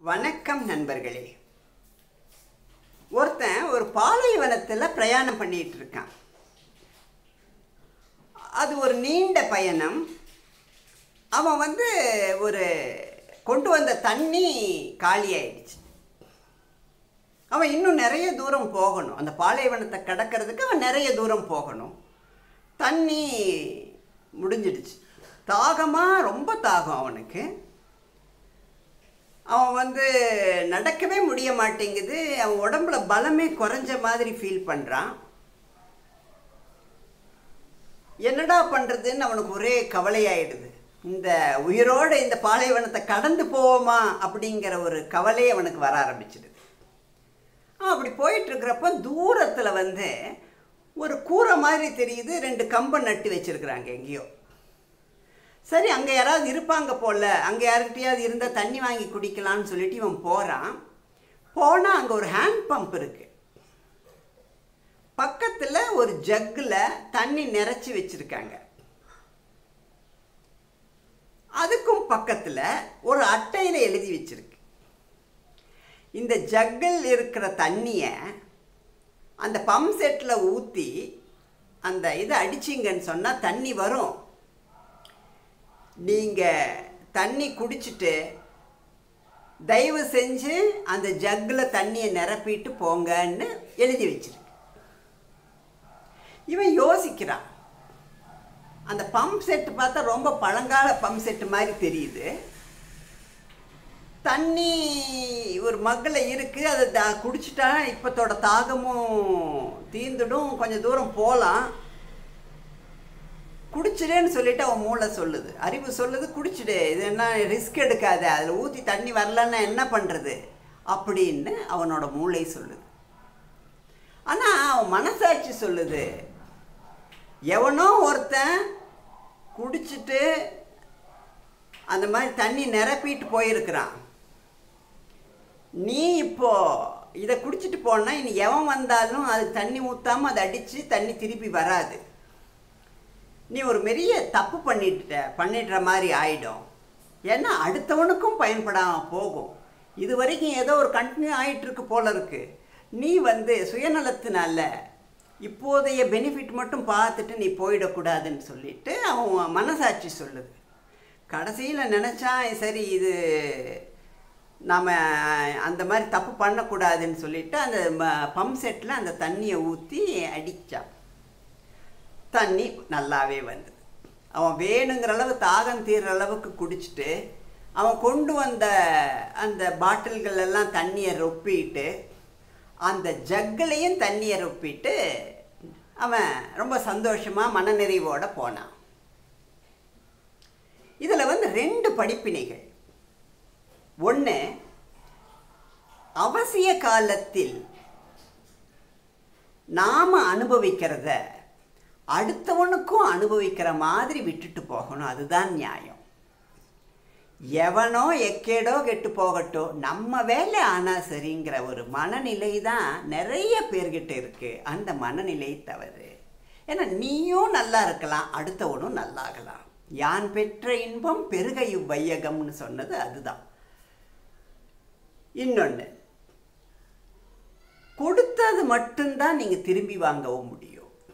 வணக்கம் நண்பர்களே ஒருத்தன் ஒரு பாலைவனத்தில் பிரயாணம் பண்ணிட்டு இருக்கான் அது ஒரு நீண்ட பயணம் அவன் வந்து ஒரு கொண்டு வந்த தண்ணி காலியாயிடுச்சு அவன் இன்னும் நிறைய தூரம் போகணும் அந்த பாலைவனத்தை கடக்கிறதுக்கு அவன் நிறைய தூரம் போகணும் தண்ணி முடிஞ்சிடுச்சு தாகமாக ரொம்ப தாகம் அவனுக்கு அவன் வந்து நடக்கவே முடிய மாட்டேங்குது அவன் உடம்புல பலமே குறைஞ்ச மாதிரி ஃபீல் பண்ணுறான் என்னடா பண்ணுறதுன்னு அவனுக்கு ஒரே கவலையாயிடுது இந்த உயிரோடு இந்த பாலைவனத்தை கடந்து போவோமா அப்படிங்கிற ஒரு கவலை அவனுக்கு வர ஆரம்பிச்சிடுது அவன் அப்படி போயிட்டு இருக்கிறப்ப தூரத்தில் வந்து ஒரு கூரை மாதிரி தெரியுது ரெண்டு கம்பை நட்டு வச்சிருக்கிறாங்க எங்கேயோ சரி அங்கே யாராவது இருப்பாங்க போல அங்கே யாருக்கிட்டையாவது இருந்தால் தண்ணி வாங்கி குடிக்கலாம்னு சொல்லிட்டு இவன் போகிறான் போனால் அங்கே ஒரு ஹேண்ட் பம்ப் இருக்கு பக்கத்தில் ஒரு ஜக்கில் தண்ணி நிறைச்சி வச்சுருக்காங்க அதுக்கும் பக்கத்தில் ஒரு அட்டையில் எழுதி வச்சிருக்கு இந்த ஜக்கில் இருக்கிற தண்ணியை அந்த பம்ப் செட்டில் ஊற்றி அந்த இதை அடிச்சிங்கன்னு சொன்னால் தண்ணி வரும் நீங்கள் தண்ணி குடிச்சிட்டு தயவு செஞ்சு அந்த ஜக்கில் தண்ணியை நிரப்பிட்டு போங்கன்னு எழுதி வச்சிருக்கு இவன் யோசிக்கிறான் அந்த பம்ப் செட்டு பார்த்தா ரொம்ப பழங்கால பம்ப் செட்டு மாதிரி தெரியுது தண்ணி ஒரு மக்கில் இருக்குது அதை த குடிச்சிட்டா இப்பத்தோட தாகமும் தீர்ந்துடும் கொஞ்சம் தூரம் போகலாம் குடிச்சிடேன்னு சொல்லிட்டு அவன் மூளை சொல்லுது அறிவு சொல்லுது குடிச்சிடு இது என்ன ரிஸ்க் எடுக்காத அதில் ஊற்றி தண்ணி வரலன்னா என்ன பண்ணுறது அப்படின்னு அவனோட மூளை சொல்லுது ஆனால் அவன் மனசாட்சி சொல்லுது எவனோ ஒருத்தன் குடிச்சிட்டு அந்த மாதிரி தண்ணி நிரப்பிட்டு போயிருக்கிறான் நீ இப்போ இதை குடிச்சிட்டு போனா இனி எவன் வந்தாலும் அது தண்ணி ஊற்றாமல் அதை அடித்து தண்ணி திருப்பி வராது நீ ஒரு பெரிய தப்பு பண்ணிட்ட பண்ணிடுற மாதிரி ஆயிடும் ஏன்னா அடுத்தவனுக்கும் பயன்படாமல் போகும் இது வரைக்கும் ஏதோ ஒரு கண்டினியூ ஆகிட்டுருக்கு போல இருக்கு நீ வந்து சுயநலத்தினால இப்போதைய பெனிஃபிட் மட்டும் பார்த்துட்டு நீ போயிடக்கூடாதுன்னு சொல்லிட்டு அவன் மனசாட்சி சொல்லுது கடைசியில் நினச்சான் சரி இது நாம் அந்த மாதிரி தப்பு பண்ணக்கூடாதுன்னு சொல்லிட்டு அந்த பம்ப் செட்டில் அந்த தண்ணியை ஊற்றி அடித்தான் தண்ணி நல்லாவே வந்தது அவன் வேணுங்கிற அளவு தாகம் தீர்ற அளவுக்கு குடிச்சிட்டு அவன் கொண்டு வந்த அந்த பாட்டில்கள் எல்லாம் தண்ணியை ரொப்பிட்டு அந்த ஜக்கிலையும் தண்ணியை ரொப்பிட்டு அவன் ரொம்ப சந்தோஷமாக மனநிறைவோடு போனான் இதில் வந்து ரெண்டு படிப்பினைகள் ஒன்று அவசிய காலத்தில் நாம் அனுபவிக்கிறத அடுத்தவனுக்கும் அனுபவிக்கிற மாதிரி விட்டுட்டு போகணும் அதுதான் நியாயம் எவனோ எக்கேடோ கெட்டு போகட்டும் நம்ம வேலை ஆனால் சரிங்கிற ஒரு மனநிலை தான் நிறைய பேர்கிட்ட இருக்கு அந்த மனநிலை தவறு ஏன்னா நீயும் நல்லா இருக்கலாம் அடுத்தவனும் நல்லாகலாம் யான் பெற்ற இன்பம் பெருக இவ்வையகம்னு சொன்னது அதுதான் இன்னொன்று கொடுத்தது மட்டும்தான் நீங்கள் திரும்பி வாங்கவும் முடியும்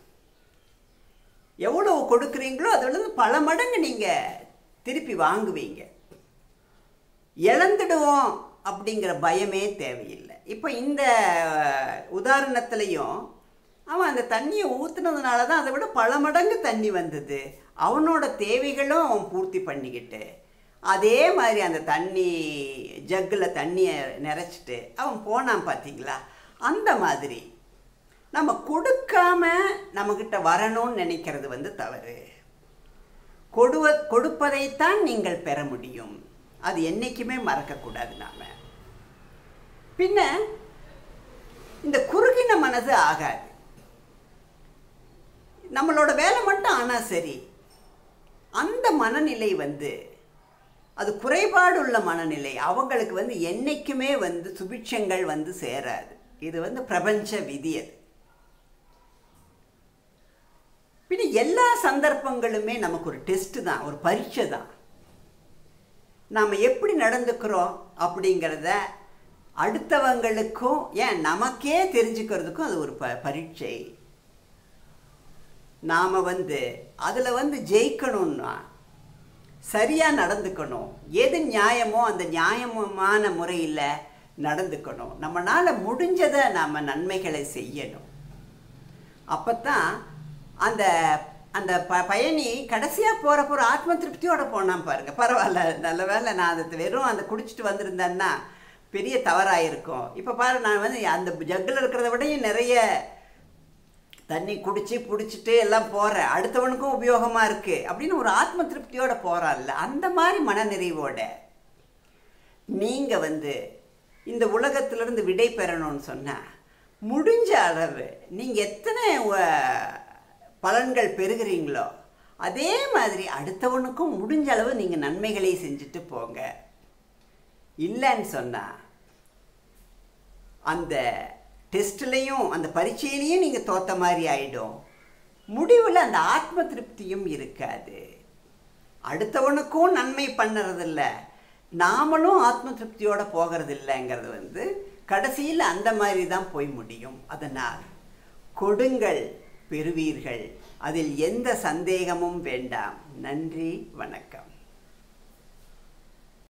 எவ்வளோ கொடுக்குறீங்களோ அதோட பல மடங்கு நீங்கள் திருப்பி வாங்குவீங்க இழந்துடுவோம் அப்படிங்கிற பயமே தேவையில்லை இப்போ இந்த உதாரணத்துலேயும் அவன் அந்த தண்ணியை ஊற்றுனதுனால தான் அதை விட பல மடங்கு தண்ணி வந்தது அவனோட தேவைகளும் அவன் பூர்த்தி பண்ணிக்கிட்டு அதே மாதிரி அந்த தண்ணி ஜக்கில் தண்ணியை நிறச்சிட்டு அவன் போனான் பார்த்தீங்களா அந்த மாதிரி நம்ம கொடுக்காம நம்மக்கிட்ட வரணும்னு நினைக்கிறது வந்து தவறு கொடுவ கொடுப்பதைத்தான் நீங்கள் பெற முடியும் அது என்றைக்குமே மறக்கக்கூடாது நாம் பின்ன இந்த குறுகின மனது ஆகாது நம்மளோட வேலை மட்டும் ஆனால் சரி அந்த மனநிலை வந்து அது குறைபாடு உள்ள மனநிலை அவங்களுக்கு வந்து என்றைக்குமே வந்து சுபிட்சங்கள் வந்து சேராது இது வந்து பிரபஞ்ச விதி அது பின்ன எல்லா சந்தர்ப்பங்களுமே நமக்கு ஒரு டெஸ்ட்டு தான் ஒரு பரீட்சை தான் நாம் எப்படி நடந்துக்கிறோம் அப்படிங்கிறத அடுத்தவங்களுக்கும் ஏன் நமக்கே தெரிஞ்சுக்கிறதுக்கும் அது ஒரு ப பரீட்சை நாம் வந்து அதில் வந்து ஜெயிக்கணும்னா சரியாக நடந்துக்கணும் எது நியாயமோ அந்த நியாயமான முறையில் நடந்துக்கணும் நம்மளால் முடிஞ்சதை நாம் நன்மைகளை செய்யணும் அப்போ தான் அந்த அந்த ப பயணி கடைசியாக போகிறப்ப ஒரு ஆத்ம திருப்தியோட போனான் பாருங்க பரவாயில்ல நல்ல வேலை நான் அதை வெறும் அந்த குடிச்சிட்டு வந்திருந்தேன்னா பெரிய தவறாக இருக்கும் இப்போ பாரு நான் வந்து அந்த ஜக்கில் இருக்கிறத விடையும் நிறைய தண்ணி குடிச்சு பிடிச்சிட்டு எல்லாம் போகிறேன் அடுத்தவனுக்கும் உபயோகமாக இருக்குது அப்படின்னு ஒரு ஆத்ம திருப்தியோட போகிறான்ல அந்த மாதிரி மனநிறைவோட நீங்கள் வந்து இந்த உலகத்திலிருந்து விடை பெறணும்னு சொன்னால் முடிஞ்ச அளவு நீங்கள் எத்தனை அஹ், பலன்கள் பெறுகிறீங்களோ அதே மாதிரி அடுத்தவனுக்கும் முடிஞ்ச அளவு நீங்கள் நன்மைகளை செஞ்சுட்டு போங்க இல்லைன்னு சொன்னால் அந்த டெஸ்ட்லேயும் அந்த பரீட்சையிலையும் நீங்கள் தோத்த மாதிரி ஆயிடும் முடிவில் அந்த ஆத்ம திருப்தியும் இருக்காது அடுத்தவனுக்கும் நன்மை பண்ணுறதில்ல நாமளும் ஆத்ம திருப்தியோட போகிறது இல்லைங்கிறது வந்து கடைசியில் அந்த மாதிரி தான் போய் முடியும் அதனால் கொடுங்கள் பெறுவீர்கள் அதில் எந்த சந்தேகமும் வேண்டாம் நன்றி வணக்கம்